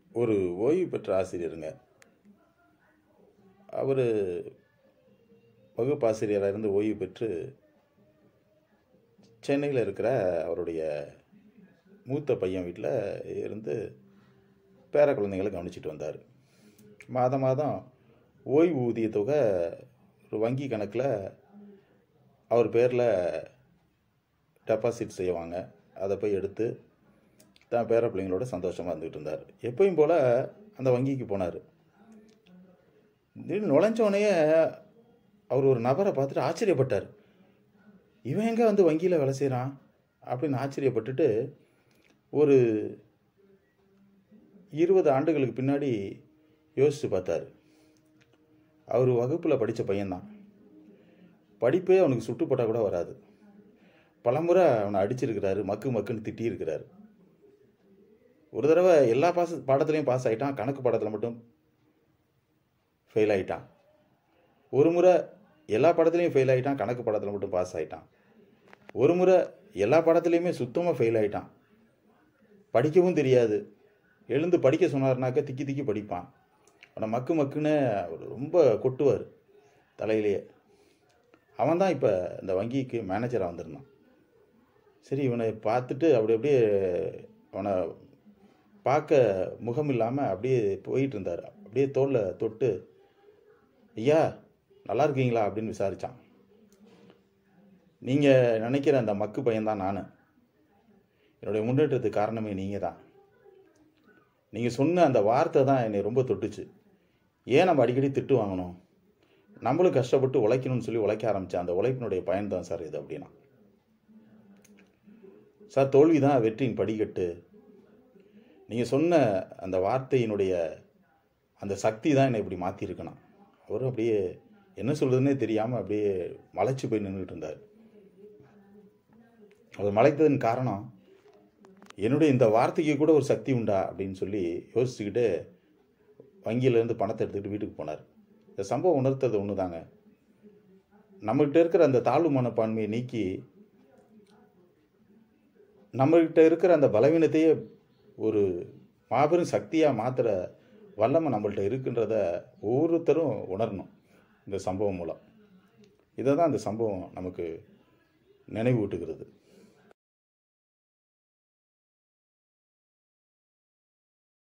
ஒரு ஓய்வு பெற்ற ஆசிரியருங்க அவர் வகுப்பாசிரியராக இருந்து ஓய்வு பெற்று சென்னையில் இருக்கிற அவருடைய மூத்த பையன் வீட்டில் இருந்து பேர குழந்தைங்களை கவனிச்சிட்டு வந்தார் மாதம் மாதம் ஓய்வூதிய தொகை ஒரு வங்கி கணக்கில் அவர் பேரில் டெபாசிட் செய்வாங்க அதை போய் எடுத்து தான் பேர பிள்ளைங்களோட சந்தோஷமாக இருந்துகிட்டு இருந்தார் எப்பயும் போல் அந்த வங்கிக்கு போனார் திடீர்னு நுழைஞ்சோடனே அவர் ஒரு நபரை பார்த்துட்டு ஆச்சரியப்பட்டார் இவன் எங்கே வந்து வங்கியில் வேலை செய்கிறான் அப்படின்னு ஆச்சரியப்பட்டுட்டு ஒரு இருபது ஆண்டுகளுக்கு பின்னாடி யோசித்து பார்த்தார் அவர் வகுப்பில் படித்த பையன்தான் படிப்பே அவனுக்கு சுட்டுப்பட்டால் கூட வராது பலமுறை அவனை அடிச்சிருக்கிறாரு மக்கு மக்குன்னு திட்டியிருக்கிறாரு ஒரு தடவை எல்லா பாஸ் பாடத்துலையும் பாஸ் ஆகிட்டான் கணக்கு பாடத்தில் மட்டும் ஃபெயில் ஆகிட்டான் ஒரு முறை எல்லா பாடத்துலையும் ஃபெயில் ஆகிட்டான் கணக்கு பாடத்தில் மட்டும் பாஸ் ஆகிட்டான் ஒரு முறை எல்லா பாடத்துலையுமே சுத்தமாக ஃபெயில் ஆகிட்டான் படிக்கவும் தெரியாது எழுந்து படிக்க சொன்னார்னாக்க திக்கி திக்கி படிப்பான் அவனை மக்கு மக்குன்னு அவர் ரொம்ப கொட்டுவார் தலையிலேயே அவன் தான் இப்போ இந்த வங்கிக்கு மேனேஜராக வந்திருந்தான் சரி இவனை பார்த்துட்டு அப்படி அப்படியே அவனை பார்க்க முகம் இல்லாமல் அப்படியே போயிட்டு இருந்தார் அப்படியே தோளில் தொட்டு ஐயா நல்லா இருக்கீங்களா அப்படின்னு விசாரித்தான் நீங்கள் நினைக்கிற அந்த மக்கு பையன்தான் நான் என்னுடைய முன்னேற்றத்துக்கு காரணமே நீங்கள் தான் நீங்கள் சொன்ன அந்த வார்த்தை தான் என்னை ரொம்ப தொட்டுச்சு ஏன் நம்ம அடிக்கடி திட்டு வாங்கணும் நம்மளும் கஷ்டப்பட்டு உழைக்கணும்னு சொல்லி உழைக்க ஆரம்பித்தேன் அந்த உழைப்பினுடைய பயன் தான் சார் இது அப்படின்னா சார் தோல்வி தான் வெற்றியின் படிக்கட்டு நீங்கள் சொன்ன அந்த வார்த்தையினுடைய அந்த சக்தி தான் என்னை இப்படி மாற்றிருக்கணும் அவரும் அப்படியே என்ன சொல்கிறதுனே தெரியாமல் அப்படியே மலைச்சு போய் நின்றுட்டு இருந்தார் அவர் மலைத்ததன் காரணம் என்னுடைய இந்த வார்த்தைக்கு கூட ஒரு சக்தி உண்டா அப்படின்னு சொல்லி யோசிச்சுக்கிட்டு வங்கியிலேருந்து பணத்தை எடுத்துக்கிட்டு வீட்டுக்கு போனார் இந்த சம்பவம் உணர்த்தது ஒன்று தாங்க நம்மகிட்ட இருக்கிற அந்த தாழ்வு மனப்பான்மையை நீக்கி நம்மகிட்ட இருக்கிற அந்த பலவீனத்தையே ஒரு மாபெரும் சக்தியாக மாற்றுற வல்லமை நம்மள்ட்ட இருக்குன்றத ஒவ்வொருத்தரும் உணரணும் இந்த சம்பவம் மூலம் இதை தான் இந்த சம்பவம் நமக்கு நினைவூட்டுகிறது